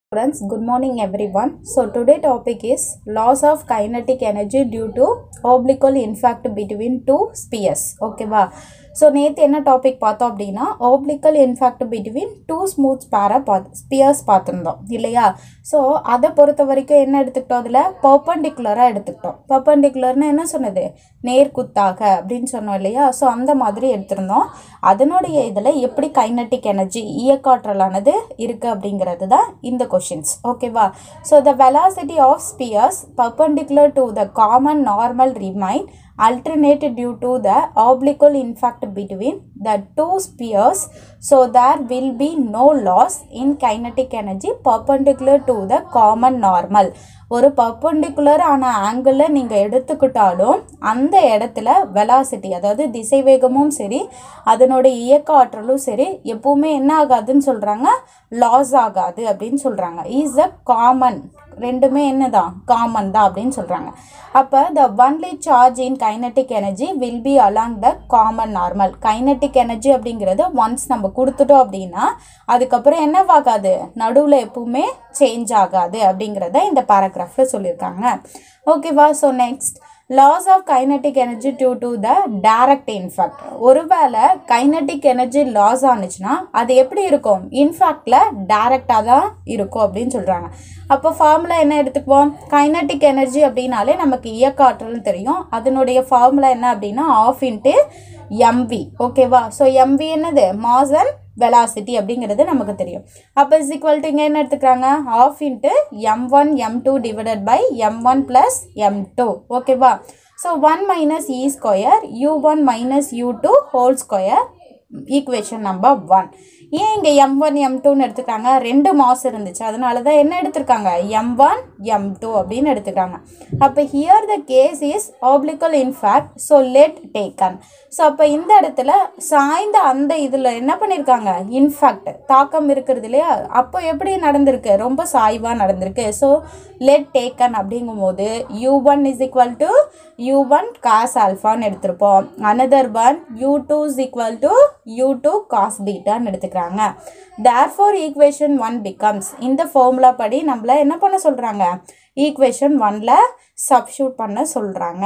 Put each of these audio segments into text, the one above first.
Friends, good morning everyone. So today topic is loss of kinetic energy due to oblique impact between two spheres. ஓகேவா so நேற்று என்ன topic பார்த்தோம் அப்படின்னா oblique impact between two smooth spare பார்த்து spheres பார்த்துருந்தோம் இல்லையா so அதை பொறுத்த வரைக்கும் என்ன எடுத்துக்கிட்டோம் அதில் பர்பண்டிகுலராக எடுத்துக்கிட்டோம் பர்பண்டிகுலர்னு என்ன சொன்னது நேர்குத்தாக அப்படின்னு சொன்னோம் இல்லையா ஸோ அந்த மாதிரி எடுத்திருந்தோம் அதனுடைய இதில் எப்படி கைனட்டிக் எனர்ஜி இயக்காற்றலானது இருக்குது அப்படிங்கிறது தான் இந்த கொஷின்ஸ் ஓகேவா so the velocity of spheres perpendicular to the common normal remain alternate due to the oblique impact between the two spheres so there will be no loss in kinetic energy perpendicular to the common normal ஒரு perpendicular ஆன ஆங்கிளில் நீங்கள் எடுத்துக்கிட்டாலும் அந்த இடத்துல velocity அதாவது திசை வேகமும் சரி அதனுடைய இயக்க ஆற்றலும் சரி எப்பவுமே என்ன ஆகாதுன்னு சொல்கிறாங்க லாஸ் ஆகாது அப்படின்னு சொல்கிறாங்க இஸ் அ காமன் ரெண்டுமே என்னதான் காமன் தான் அப்படின்னு சொல்கிறாங்க அப்போ the only charge in kinetic energy will be along the common normal kinetic energy அப்படிங்கிறது ஒன்ஸ் நம்ம கொடுத்துட்டோம் அப்படின்னா அதுக்கப்புறம் என்னவாகாது நடுவில் எப்பவுமே சேஞ்ச் ஆகாது அப்படிங்கிறத இந்த பேராகிராஃபில் சொல்லியிருக்காங்க ஓகேவா so next loss of kinetic energy due to the direct impact ஒருவேளை கைனட்டிக் எனர்ஜி லாஸ் ஆனிச்சுன்னா அது எப்படி இருக்கும் இன்ஃபேக்டில் டைரக்டாக தான் இருக்கும் அப்படின்னு சொல்கிறாங்க அப்போ ஃபார்முலா என்ன எடுத்துக்குவோம் கைனட்டிக் எனர்ஜி அப்படின்னாலே நமக்கு இயக்க ஆற்றல்னு தெரியும் அதனுடைய ஃபார்முலா என்ன அப்படின்னா ஆஃப் இன்ட்டு எம்வி ஓகேவா ஸோ எம்வி என்னது மாஸ் அண்ட் வெலாசிட்டி அப்படிங்கிறது நமக்கு தெரியும் அப்போ இஸ் ஈக்குவல் டு இங்கே என்ன எடுத்துக்கிறாங்க half into M one M two divided by M one plus M two ஓகேவா so one minus e square u one minus u two whole square equation number one ஏன் இங்கே M one M டூன்னு எடுத்துக்கிறாங்க ரெண்டு mass இருந்துச்சு அதனால தான் என்ன எடுத்திருக்காங்க எம் ஒன் எம் டூ அப்படின்னு எடுத்துக்கிறாங்க அப்போ here the case is oblique impact so let taken so அப்போ இந்த இடத்துல சாய்ந்த அந்த இதில் என்ன பண்ணியிருக்காங்க இன்ஃபேக்ட் தாக்கம் இருக்கிறது இல்லையா அப்போ எப்படி நடந்திருக்கு ரொம்ப சாய்வாக நடந்திருக்கு ஸோ லெட் டேக்கன் அப்படிங்கும்போது u one is equal to u one cos ஆல்ஃபான்னு எடுத்திருப்போம் another one u two is equal to u two cos பீட்டான்னு எடுத்துக்கிறாங்க தேர்ஃபோர் ஈக்குவேஷன் ஒன் பிகம்ஸ் இந்த ஃபார்முலா படி நம்மள என்ன பண்ண சொல்கிறாங்க ஈக்குவேஷன் ஒனில் சப்ஷூட் பண்ண சொல்கிறாங்க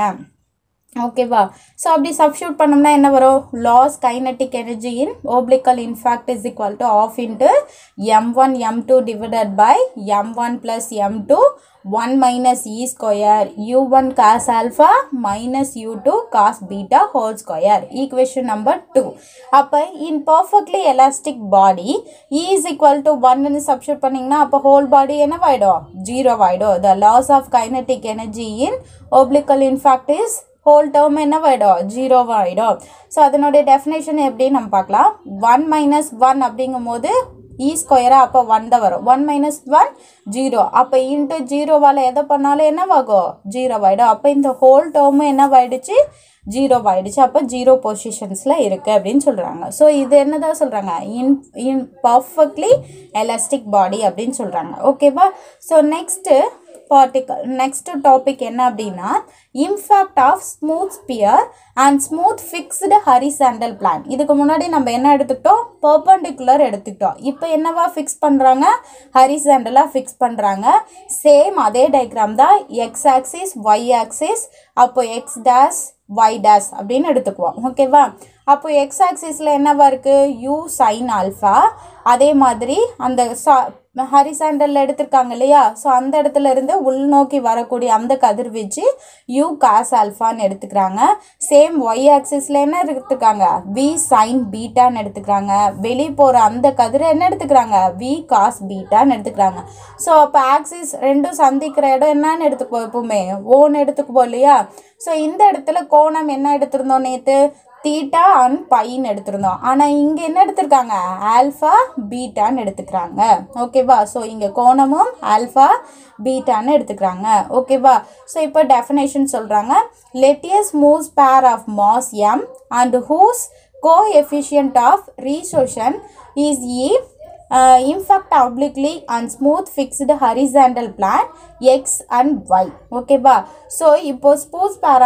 ஓகேவா ஸோ அப்படி சப்ஸ்டியூட் பண்ணோம்னா என்ன வரும் loss kinetic energy in oblique impact is equal to half into M one M two divided by M one plus M two one minus e square u one cos alpha minus u two cos beta whole square equation number two அப்போ in perfectly elastic body e is equal to ஒன்னு substitute பண்ணிங்கன்னா அப்போ whole body என்னவாயிடும் zero ஆகிடும் the loss of kinetic energy in oblique impact is whole term என்னவாயிடும் ஜீரோவாகிடும் so அதனுடைய definition எப்படி நம்ம பார்க்கலாம் ஒன் மைனஸ் ஒன் அப்படிங்கும் போது இ ஸ்கொயராக அப்போ ஒன் தான் வரும் ஒன் மைனஸ் ஒன் ஜீரோ அப்போ இன்ட்டு ஜீரோவால் எதை பண்ணாலும் என்னவாகும் ஜீரோவாயிடும் அப்போ இந்த ஹோல் டேர்மும் என்னவாயிடுச்சு ஜீரோ ஆயிடுச்சு அப்போ ஜீரோ பொசிஷன்ஸில் இருக்குது அப்படின்னு சொல்கிறாங்க ஸோ இது என்னதான் சொல்கிறாங்க இன் இன் பர்ஃபெக்ட்லி எலாஸ்டிக் பாடி அப்படின்னு சொல்கிறாங்க ஓகேவா so next particle next topic என்ன அப்படின்னா impact of smooth sphere and smooth fixed horizontal plane இதுக்கு முன்னாடி நம்ம என்ன எடுத்துக்கிட்டோம் பர்பண்டிகுலர் எடுத்துக்கிட்டோம் இப்போ என்னவா ஃபிக்ஸ் பண்ணுறாங்க ஹரிசாண்டலாக ஃபிக்ஸ் பண்ணுறாங்க சேம் அதே டயக்ராம் தான் எக்ஸ் ஆக்சிஸ் ஒய் ஆக்சிஸ் அப்போ எக்ஸ் டேஸ் ஒய் டேஸ் அப்படின்னு எடுத்துக்குவோம் ஓகேவா அப்போ எக்ஸ் ஆக்சிஸில் என்னவா இருக்குது யூ சைன் ஆல்ஃபா அதே மாதிரி அந்த சா ஹரிசாண்டலில் எடுத்திருக்காங்க இல்லையா ஸோ அந்த இடத்துல இருந்து உள்நோக்கி வரக்கூடிய அந்த கதிர்வீச்சு யூ காஸ் ஆல்ஃபான்னு எடுத்துக்கிறாங்க சேம் ஒய் ஆக்சிஸில் என்ன எடுத்துக்கிறாங்க வி சைன் பீட்டான்னு எடுத்துக்கிறாங்க வெளியே போகிற அந்த கதிரை என்ன எடுத்துக்கிறாங்க வி காஸ் பீட்டான்னு எடுத்துக்கிறாங்க ஸோ அப்போ ஆக்சிஸ் ரெண்டும் சந்திக்கிற இடம் என்னன்னு எடுத்துக்குவோம் எப்பவுமே ஓன்னு எடுத்துக்குவோம் இல்லையா ஸோ இந்த இடத்துல கோணம் என்ன எடுத்திருந்தோம் நேற்று தீட்டா அண்ட் பைன்னு எடுத்திருந்தோம் ஆனால் இங்கே என்ன எடுத்திருக்காங்க ஆல்ஃபா பீட்டான்னு எடுத்துக்கிறாங்க ஓகேவா ஸோ இங்கே கோணமும் ஆல்ஃபா பீட்டான்னு எடுத்துக்கிறாங்க ஓகேவா ஸோ இப்போ டெஃபினேஷன் சொல்கிறாங்க let us moves pair of mass M and whose coefficient of restitution is e impact obliquely and smooth fixed horizontal plan x and y ஓகேவா ஸோ இப்போ ஸ்போர்ட்ஸ் பேர் ஆஃப்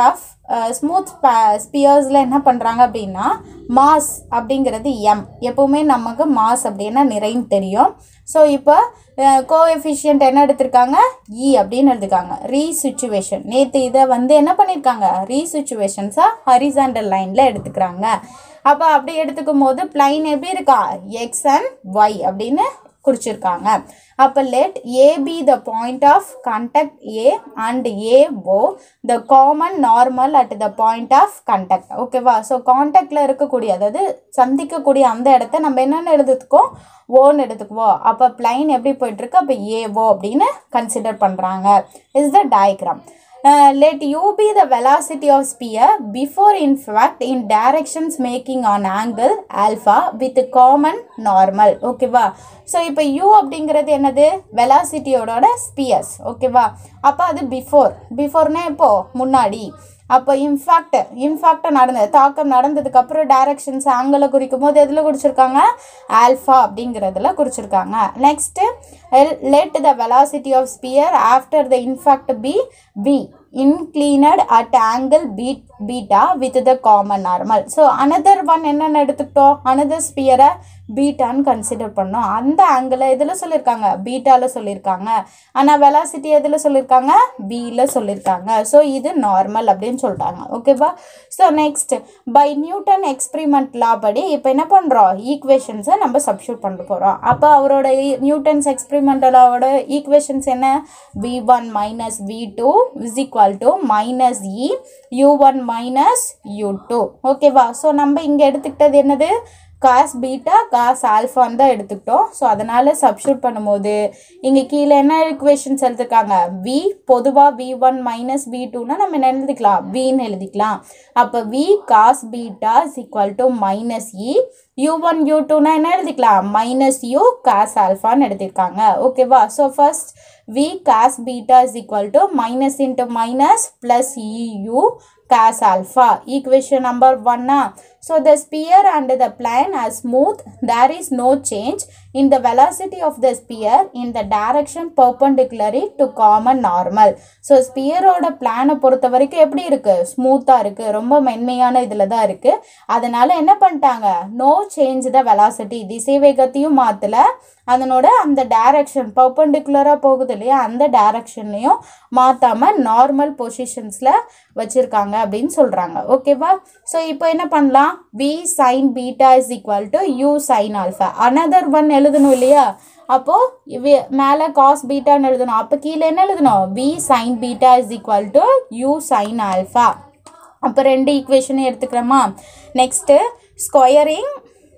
ஸ்மூத் ஸ்பியர்ஸில் என்ன பண்ணுறாங்க அப்படின்னா mass அப்படிங்கிறது M எப்போவுமே நமக்கு mass அப்படின்னா நிறைன்னு தெரியும் ஸோ இப்போ கோஎஃபிஷியன்ட் என்ன எடுத்திருக்காங்க இ அப்படின்னு எடுத்துக்காங்க ரீசுச்சுவேஷன் நேற்று இதை வந்து என்ன பண்ணியிருக்காங்க ரீசுச்சுவேஷன்ஸாக ஹரிசாண்டல் லைனில் எடுத்துக்கிறாங்க அப்போ அப்படி எடுத்துக்கும் போது பிளைன் எப்படி இருக்கா எக்ஸ் அண்ட் ஒய் அப்படின்னு குறிச்சிருக்காங்க அப்போ let A B the point of contact A and A O the common normal at the point of contact ஓகேவா ஸோ கான்டாக்டில் இருக்கக்கூடிய அதாவது சந்திக்கக்கூடிய அந்த இடத்த நம்ம என்னென்னு எடுத்துக்கோம் ஓன்னு எடுத்துக்குவோம் அப்போ பிளைன் எப்படி போயிட்டுருக்கு அப்போ ஏஓ அப்படின்னு கன்சிடர் பண்ணுறாங்க is the diagram Uh, let u be the velocity of sphere before in fact in directions making on angle alpha with common normal ஓகேவா ஸோ இப்போ u அப்படிங்கிறது என்னது வெலாசிட்டியோட ஸ்பியர்ஸ் ஓகேவா அப்போ அது பிஃபோர் பிஃபோர்னா இப்போ முன்னாடி அப்போ இன்ஃபேக்ட் இன்ஃபேக்ட் நடந்தது தாக்கம் நடந்ததுக்கப்புறம் டைரக்ஷன்ஸ் ஆங்கிளை குறிக்கும் போது எதில் குறிச்சிருக்காங்க ஆல்ஃபா அப்படிங்கிறதுல குறிச்சிருக்காங்க next let the velocity of sphere after the impact B B inclined at angle beat beta with the common normal so another one என்னென்ன எடுத்துக்கிட்டோம் அனதர் ஸ்பியரை பீட்டான்னு கன்சிடர் பண்ணோம் அந்த ஆங்கிளை எதில் சொல்லியிருக்காங்க பீட்டாவில் சொல்லியிருக்காங்க ஆனால் வெலாசிட்டி எதில் சொல்லியிருக்காங்க பியில் சொல்லியிருக்காங்க ஸோ இது நார்மல் அப்படின்னு சொல்லிட்டாங்க ஓகேவா so next by Newton experiment law படி இப்போ என்ன பண்ணுறோம் ஈக்குவேஷன்ஸை நம்ம சப்ஸ்டியூட் பண்ண போகிறோம் அப்போ அவரோட நியூட்டன்ஸ் எக்ஸ்பிரிமெண்ட் லாவோட ஈக்குவேஷன்ஸ் என்ன v one minus v two is equal to minus e u one minus u two ஓகேவா ஸோ நம்ம இங்கே எடுத்துக்கிட்டது என்னது காஸ் பீட்டா காஸ் ஆல்ஃபான்னு தான் எடுத்துக்கிட்டோம் ஸோ அதனால் சப்ஸ்டியூட் பண்ணும்போது இங்கே கீழே என்ன ஈக்குவேஷன்ஸ் எழுதிருக்காங்க வி பொதுவாக வி ஒன் மைனஸ் வி டூனா நம்ம என்ன எழுதிக்கலாம் வின்னு எழுதிக்கலாம் அப்போ v cos beta is equal to minus e u one u டூனா என்ன எழுதிக்கலாம் மைனஸ் யூ காஸ் ஆல்ஃபான்னு எடுத்திருக்காங்க ஓகேவா so first v cos beta is equal to minus into minus plus eu cos alpha equation number 1 na so the sphere and the plane are smooth there is no change in the velocity of the sphere in the direction perpendicularly to common normal so ஸ்பியரோட பிளானை பொறுத்த வரைக்கும் எப்படி இருக்கு ஸ்மூத்தாக இருக்கு ரொம்ப மென்மையான இதில் தான் இருக்கு அதனால என்ன பண்ணிட்டாங்க நோ சேஞ்ச் த வெலாசிட்டி திசை வேகத்தையும் மாற்றல அதனோட அந்த டைரக்ஷன் பர்பண்டிகுலராக போகுது இல்லையா அந்த டைரக்ஷன்லையும் மாற்றாம நார்மல் பொசிஷன்ஸில் வச்சுருக்காங்க அப்படின்னு சொல்கிறாங்க ஓகேவா ஸோ இப்போ என்ன பண்ணலாம் v sine beta is equal to u sine alpha another one எழுதணும் இல்லையா அப்போது மேலே காஸ் பீட்டான்னு எழுதணும் அப்போ கீழே என்ன எழுதணும் v sine beta is equal to u sine alpha அப்போ ரெண்டு ஈக்குவேஷனும் எடுத்துக்கிறோமா next squaring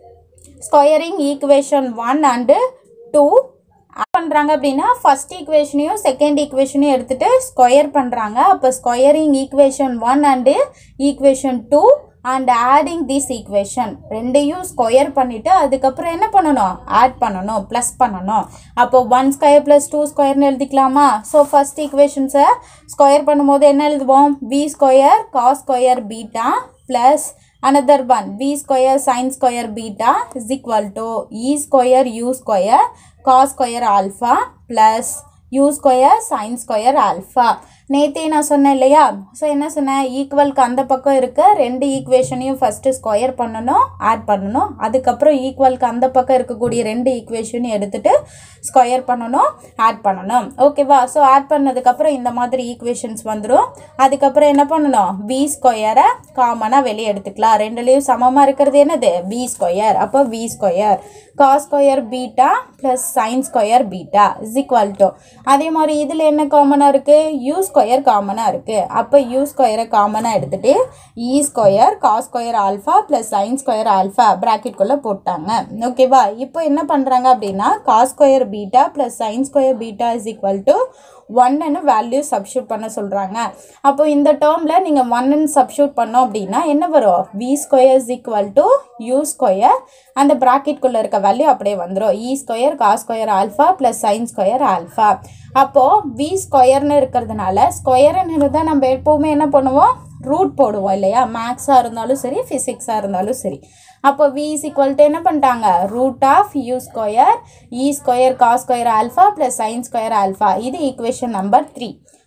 squaring equation one and two பண்ணுறாங்க அப்படின்னா ஃபர்ஸ்ட் ஈக்குவேஷனையும் செகண்ட் ஈக்குவேஷனையும் எடுத்துகிட்டு ஸ்கொயர் பண்ணுறாங்க அப்போ squaring equation one and equation two and adding this equation ரெண்டையும் ஸ்கொயர் பண்ணிவிட்டு அதுக்கப்புறம் என்ன பண்ணணும் ஆட் பண்ணணும் ப்ளஸ் பண்ணணும் அப்போ ஒன் ஸ்கொயர் ப்ளஸ் டூ ஸ்கொயர்னு எழுதிக்கலாமா ஸோ ஃபர்ஸ்ட் ஈக்குவேஷன்ஸை ஸ்கொயர் பண்ணும்போது என்ன எழுதுவோம் b square cos square beta plus another one b square sin square beta is equal to e square u square cos square alpha plus u square sin square alpha நேற்றே நான் சொன்னேன் இல்லையா so என்ன சொன்னேன் ஈக்குவலுக்கு அந்த பக்கம் இருக்க ரெண்டு ஈக்குவேஷனையும் ஃபஸ்ட்டு ஸ்கொயர் பண்ணணும் ஆட் பண்ணணும் அதுக்கப்புறம் ஈக்குவலுக்கு அந்த பக்கம் இருக்கக்கூடிய ரெண்டு ஈக்குவேஷனையும் எடுத்துகிட்டு ஸ்கொயர் பண்ணணும் ஆட் பண்ணணும் ஓகேவா ஸோ ஆட் பண்ணதுக்கப்புறம் இந்த மாதிரி ஈக்குவேஷன்ஸ் வந்துடும் அதுக்கப்புறம் என்ன பண்ணணும் பி ஸ்கொயரை காமனாக வெளியே எடுத்துக்கலாம் ரெண்டுலேயும் சமமாக இருக்கிறது என்னது பி ஸ்கொயர் அப்போ b square cos square beta plus sine square beta is equal to அதே மாதிரி இதில் என்ன காமனாக இருக்குது யூ ஸ்கொயர் காமனாக இருக்குது அப்போ யூ ஸ்கொயரை காமனாக எடுத்துகிட்டு e square cos square alpha plus sine square alpha ப்ராக்கெட்குள்ளே போட்டாங்க ஓகேவா இப்போ என்ன பண்ணுறாங்க அப்படின்னா cos square beta plus sine square beta is equal to ஒன்னு வேல்யூ சப்ஸ்டியூட் பண்ண சொல்கிறாங்க அப்போ இந்த டேர்மில் நீங்கள் ஒன்னு சப்ஸ்டியூட் பண்ணோம் அப்படின்னா என்ன வரும் v square is equal to u square அந்த ப்ராக்கெட்குள்ளே இருக்க வேல்யூ அப்படியே வந்துடும் e square cos square alpha plus sine square alpha அப்போது வி ஸ்கொயர்னு இருக்கிறதுனால ஸ்கொயர்னு இருந்தால் நம்ம எப்போவுமே என்ன பண்ணுவோம் ரூட் போடுவோம் இல்லையா மேக்ஸாக இருந்தாலும் சரி ஃபிசிக்ஸாக இருந்தாலும் சரி அப்போ வி இஸ் ஈக்குவல் டு என்ன பண்ணிட்டாங்க root of u square e square cos square alpha plus sine square alpha இது ஈக்குவேஷன் நம்பர் த்ரீ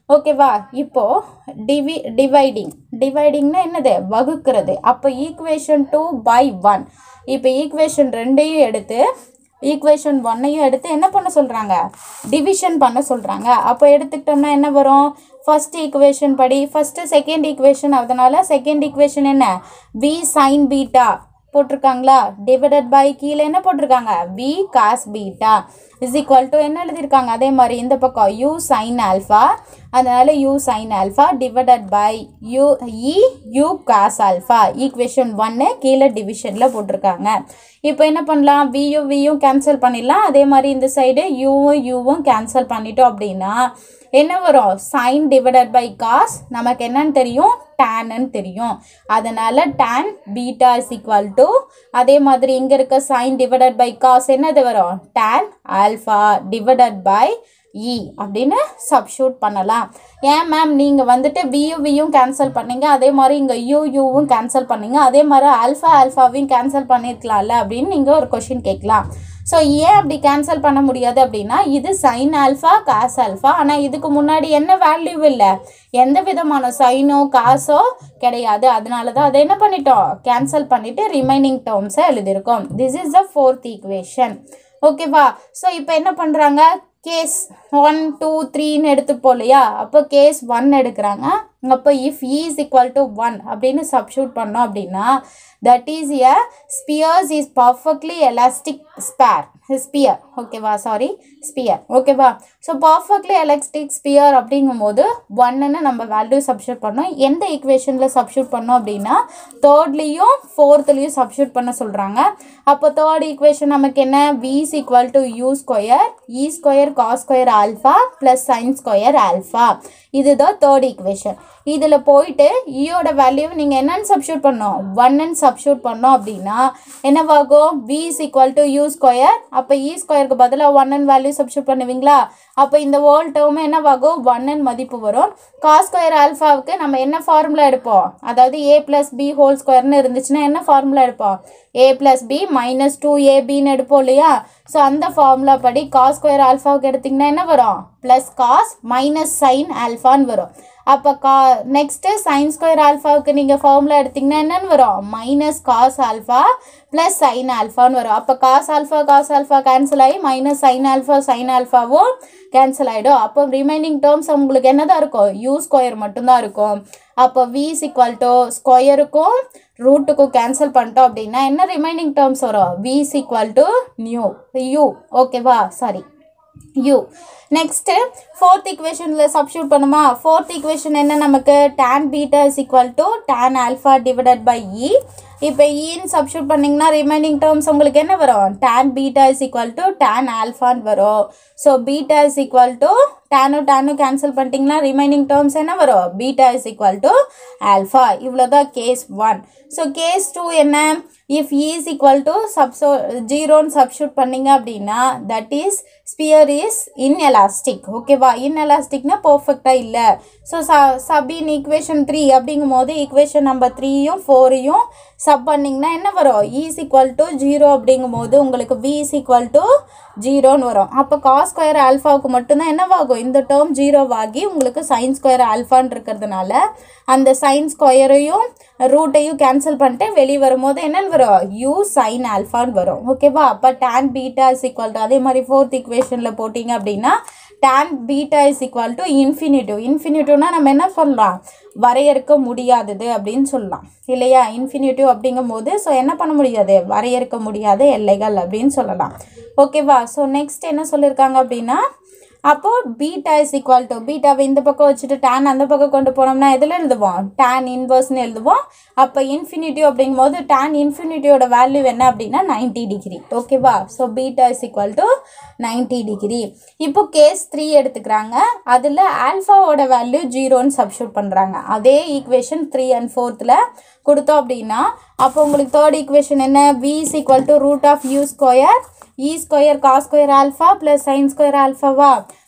ஓகேவா இப்போ டிவி டிவைடிங் டிவைடிங்னா என்னது வகுக்கிறது அப்போ ஈக்குவேஷன் டூ பை ஒன் இப்போ ஈக்குவேஷன் ரெண்டையும் எடுத்து ஈக்குவேஷன் ஒன்னையும் எடுத்து என்ன பண்ண சொல்கிறாங்க டிவிஷன் பண்ண சொல்கிறாங்க அப்போ எடுத்துக்கிட்டோம்னா என்ன வரும் ஃபர்ஸ்ட் ஈக்குவேஷன் படி ஃபஸ்ட்டு செகண்ட் ஈக்குவேஷன் அதனால செகண்ட் ஈக்குவேஷன் என்ன வி சைன் பீட்டா போட்டிருக்காங்களா டிவைடட் பை கீழே என்ன போட்டிருக்காங்க v cos beta is equal to என்ன எழுதியிருக்காங்க அதே மாதிரி இந்த பக்கம் யூ சைன் ஆல்ஃபா அதனால u sine alpha divided by u e u cos alpha equation ஒன்று கீழே டிவிஷனில் போட்டிருக்காங்க இப்போ என்ன பண்ணலாம் வியும் வியும் கேன்சல் பண்ணிடலாம் அதே மாதிரி இந்த சைடு யூவும் யூவும் கேன்சல் பண்ணிட்டோம் அப்படின்னா என்ன வரும் சைன் டிவைடட் பை காஸ் நமக்கு என்னன்னு தெரியும் டேன்னு தெரியும் அதனால tan beta is equal to அதே மாதிரி இங்கே இருக்க சைன் டிவைடட் பை காஸ் என்னது வரும் tan alpha divided by e அப்படின்னு சப்ஷூட் பண்ணலாம் ஏன் மேம் நீங்கள் வந்துட்டு வியூ வியும் கேன்சல் பண்ணீங்க அதே மாதிரி இங்கே யூ யூவும் கேன்சல் பண்ணீங்க அதே மாதிரி ஆல்ஃபா ஆல்ஃபாவையும் கேன்சல் பண்ணியிருக்கலாம்ல அப்படின்னு நீங்கள் ஒரு கொஷின் கேட்கலாம் ஸோ ஏன் அப்படி கேன்சல் பண்ண முடியாது அப்படின்னா இது சைன் ஆல்ஃபா காஸ் ஆல்ஃபா ஆனால் இதுக்கு முன்னாடி என்ன வேல்யூ இல்லை எந்த விதமான சைனோ காசோ கிடையாது அதனால தான் அதை என்ன பண்ணிட்டோம் கேன்சல் பண்ணிவிட்டு ரிமைனிங் டேர்ம்ஸை எழுதியிருக்கோம் this is the fourth equation ஓகேவா ஸோ இப்போ என்ன பண்ணுறாங்க கேஸ் ஒன் டூ த்ரீன்னு எடுத்துப்போம் இல்லையா அப்போ கேஸ் ஒன் எடுக்கிறாங்க அப்போ if is equal to one அப்படின்னு சப்ஷூட் பண்ணோம் அப்படின்னா that is a spheres is perfectly elastic spare sphere ஓகேவா சாரி ஸ்பியர் ஓகேவா ஸோ பர்ஃபெக்ட்லி எலக்ட்ரிக் ஸ்பியர் அப்படிங்கும்போது ஒன்னுன்னு நம்ம வேல்யூ சப்ஷூட் பண்ணோம் எந்த ஈக்குவேஷனில் சப்ஷூட் பண்ணோம் அப்படின்னா தேர்ட்லேயும் ஃபோர்த்துலேயும் சப்ஷூட் பண்ண சொல்கிறாங்க அப்போ தேர்ட் ஈக்குவேஷன் நமக்கு என்ன v is equal to u square e square cos square alpha plus sine square alpha இதுதான் தேர்ட் ஈக்குவேஷன் இதில் போயிட்டு ஈயோட வேல்யூ நீங்கள் என்னன்னு சப்ஷூட் பண்ணோம் ஒன்னு சப்ஷூட் பண்ணோம் அப்படின்னா என்னவாகும் v is equal to u square அப்போ இ ஸ்கொயருக்கு பதிலாக ஒன்னு வேல்யூ சப்ஷூட் பண்ணுவீங்களா அப்போ இந்த ஹோல் டேர்ம் என்னவாகும் ஒன்னு மதிப்பு வரும் காஸ் ஸ்கொயர் ஆல்ஃபாவுக்கு நம்ம என்ன ஃபார்முலா எடுப்போம் அதாவது ஏ ப்ளஸ் பி ஹோல் ஸ்கொயர்னு இருந்துச்சுன்னா என்ன ஃபார்முலா எடுப்போம் a plus b minus two ஏபின்னு எடுப்போம் இல்லையா ஸோ அந்த ஃபார்முலா படி காஸ் ஸ்கொயர் ஆல்ஃபாவுக்கு எடுத்திங்கன்னா என்ன வரும் ப்ளஸ் காஸ் மைனஸ் சைன் ஆல்ஃபான்னு வரும் அப்போ கா நெக்ஸ்ட்டு சைன் ஸ்கொயர் ஆல்ஃபாவுக்கு நீங்கள் ஃபார்முலா எடுத்திங்கன்னா என்னன்னு வரும் minus cos alpha plus sine ஆல்ஃபான்னு வரும் அப்போ cos alpha cos alpha cancel ஆகி மைனஸ் சைன் ஆல்ஃபா சைன் ஆல்ஃபாவும் கேன்சல் ஆகிடும் அப்போ ரிமைனிங் டேர்ம்ஸ் உங்களுக்கு என்ன தான் இருக்கும் யூ ஸ்கொயர் மட்டும்தான் இருக்கும் அப்போ வி இஸ் ஈக்குவல் டு ஸ்கொயருக்கும் ரூட்டுக்கும் கேன்சல் பண்ணிட்டோம் அப்படின்னா என்ன ரிமைனிங் டேர்ம்ஸ் வரும் v is equal to new u ஓகேவா சாரி யூ நெக்ஸ்ட்டு ஃபோர்த் ஈக்குவேஷனில் சப்ஸ்டியூட் பண்ணுமா ஃபோர்த் ஈக்குவேஷன் என்ன நமக்கு tan beta is equal to tan alpha divided by e இப்போ ஈன்னு சப்ஸ்டியூட் பண்ணிங்கன்னா ரிமைனிங் டேர்ம்ஸ் உங்களுக்கு என்ன வரும் tan beta is equal to tan ஆல்ஃபான்னு வரும் so beta is equal to டேனும் டேனும் கேன்சல் பண்ணிட்டீங்கன்னா ரிமைனிங் டேர்ம்ஸ் என்ன வரும் beta is equal to alpha இவ்வளோ தான் case one so case two என்ன இஃப் இஸ் ஈக்குவல் டு சப்ஸோ ஜீரோன்னு சப்ஸ்டியூட் பண்ணீங்க அப்படின்னா that is sphere is inelastic ஓகேவா இன்எலாஸ்டிக்னா பர்ஃபெக்டாக இல்லை ஸோ ச சப் இன் ஈக்குவேஷன் த்ரீ அப்படிங்கும் போது ஈக்குவேஷன் நம்பர் த்ரீயும் ஃபோரையும் சப் பண்ணிங்கன்னா என்ன வரும் இஸ் ஈக்குவல் டு ஜீரோ அப்படிங்கும் போது உங்களுக்கு வி இஸ் ஈக்குவல் டு ஜீரோன்னு வரும் அப்போ காஸ் ஸ்கொயர் ஆல்ஃபாவுக்கு மட்டும்தான் என்னவாகும் இந்த டேர்ம் ஜீரோவாகி உங்களுக்கு சைன் ஸ்கொயர் ஆல்ஃபான்னு இருக்கிறதுனால அந்த சைன் ஸ்கொயரையும் ரூட்டையும் கேன்சல் பண்ணிட்டு வெளியே வரும்போது என்னன்னு வரும் யூ சைன் ஆல்ஃபான்னு வரும் ஓகேவா அப்போ tan beta is equal to அதே மாதிரி ஃபோர்த் இக்குவேஷனில் போட்டிங்க அப்படின்னா tan beta is equal to infinitive இன்ஃபினிட்டிவ்னா நம்ம என்ன சொல்லலாம் வரையறுக்க முடியாதது அப்படின்னு சொல்லலாம் இல்லையா இன்ஃபினிட்டிவ் அப்படிங்கும்போது ஸோ என்ன பண்ண முடியாது வரையறுக்க முடியாத எல்லைகள் அப்படின்னு சொல்லலாம் ஓகேவா ஸோ நெக்ஸ்ட் என்ன சொல்லியிருக்காங்க அப்படின்னா அப்போது பீட்டா இஸ் ஈக்குவல் டு பீட்டாவை இந்த பக்கம் வச்சுட்டு tan அந்த பக்கம் கொண்டு போனோம்னா எதில் எழுதுவோம் tan இன்வர்ஸ்னு எழுதுவோம் அப்போ இன்ஃபினிட்டிவ் அப்படிங்கும்போது tan இன்ஃபினிட்டியோட வேல்யூ என்ன அப்படின்னா 90 டிகிரி ஓகேவா so beta is equal to ninety degree இப்போ கேஸ் த்ரீ எடுத்துக்கிறாங்க அதில் ஆல்ஃபாவோட வேல்யூ ஜீரோன்னு சப்ஸ்டியூட் பண்ணுறாங்க அதே ஈக்குவேஷன் த்ரீ அண்ட் ஃபோர்த்தில் கொடுத்தோம் அப்படின்னா அப்போ உங்களுக்கு தேர்ட் ஈக்குவேஷன் என்ன v is equal to root of u square e square cos square alpha plus sine square ஆல்ஃபாவா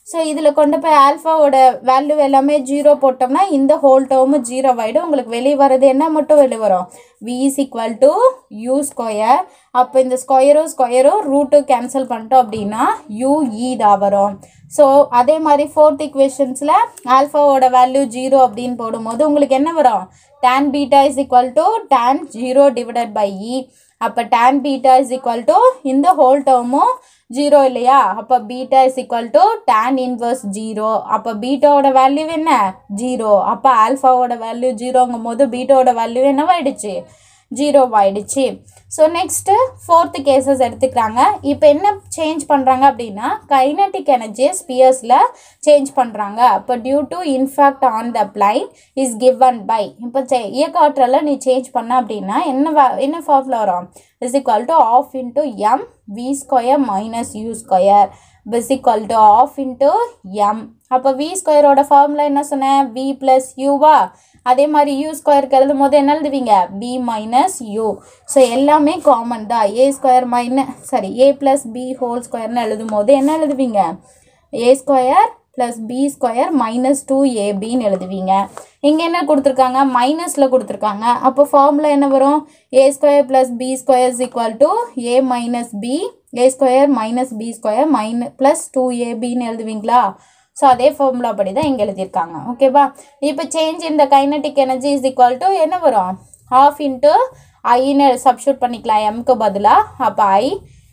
ஸோ இதில் கொண்டு போய் ஆல்ஃபாவோட வேல்யூ எல்லாமே ஜீரோ போட்டோம்னா இந்த ஹோல் டேர்மு ஜீரோ ஆகிடும் உங்களுக்கு வெளியே வர்றது என்ன மட்டும் வெளியே வரும் v is equal to u square அப்போ இந்த ஸ்கொயரும் ஸ்கொயரும் ரூட்டு கேன்சல் பண்ணிட்டோம் அப்படின்னா யூஇ தான் வரும் ஸோ அதே மாதிரி ஃபோர்த் இக்குவேஷன்ஸில் ஆல்ஃபாவோட வேல்யூ ஜீரோ அப்படின்னு போடும்போது உங்களுக்கு என்ன வரும் tan beta is equal to tan zero divided by e அப்போ tan beta is equal to இந்த ஹோல் டேர்மும் ஜீரோ இல்லையா அப்போ beta is equal to tan inverse zero அப்போ பீட்டாவோட வேல்யூ என்ன ஜீரோ அப்போ ஆல்ஃபாவோட வேல்யூ ஜீரோங்கும் போது பீட்டாவோட வேல்யூ என்னவாயிடுச்சு ஜீரோ ஆயிடுச்சு ஸோ நெக்ஸ்ட்டு ஃபோர்த்து கேசஸ் எடுத்துக்கிறாங்க இப்போ என்ன சேஞ்ச் பண்ணுறாங்க அப்படின்னா கைனட்டிக் எனர்ஜி ஸ்பியர்ஸில் சேஞ்ச் பண்ணுறாங்க இப்போ due to in fact on the plane is given by இப்போ சே இயக்காற்றலை நீ சேஞ்ச் பண்ண அப்படின்னா என்ன வ- என்ன ஃபார்மில் வரும் is equal to half into m v square minus u square is equal to half into m அப்போ வி ஸ்கொயரோட ஃபார்முலா என்ன சொன்னேன் வி ப்ளஸ் யூவா அதே மாதிரி யூ ஸ்கொயருக்கு எழுதும் போது என்ன எழுதுவீங்க பி மைனஸ் யூ ஸோ எல்லாமே காமன் தான் a square minus sorry a plus b whole ஸ்கொயர்னு எழுதும் போது என்ன எழுதுவீங்க a square plus b square minus two ஏபின்னு எழுதுவீங்க இங்கே என்ன கொடுத்துருக்காங்க மைனஸில் கொடுத்துருக்காங்க அப்போ ஃபார்முலா என்ன வரும் a square plus b square is equal to a minus b a square minus b square minus plus two ஏபின்னு எழுதுவீங்களா ஸோ அதே ஃபார்முலா படி தான் இங்கே எழுதியிருக்காங்க ஓகேவா இப்போ சேஞ்ச் இந்த kinetic energy is equal to என்ன வரும் ஹாஃப் இன்ட்டு ஐன்னு சப்ஸ்டியூட் பண்ணிக்கலாம் எம்க்கு பதிலாக அப்போ i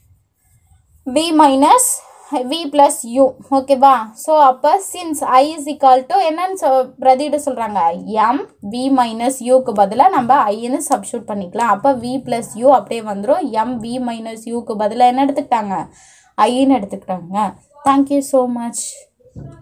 v minus v plus u ஓகேவா ஸோ அப்போ since i is equal to என்னன்னு சொ பிரதியிட சொல்கிறாங்க எம் வி மைனஸ் யூக்கு பதிலாக நம்ம ஐன்னு சப்ஸ்டியூட் பண்ணிக்கலாம் அப்போ வி ப்ளஸ் யூ அப்படியே வந்துடும் எம் வி மைனஸ் யூக்கு பதிலாக என்ன எடுத்துக்கிட்டாங்க ஐன்னு எடுத்துக்கிட்டாங்க தேங்க்யூ ஸோ மச்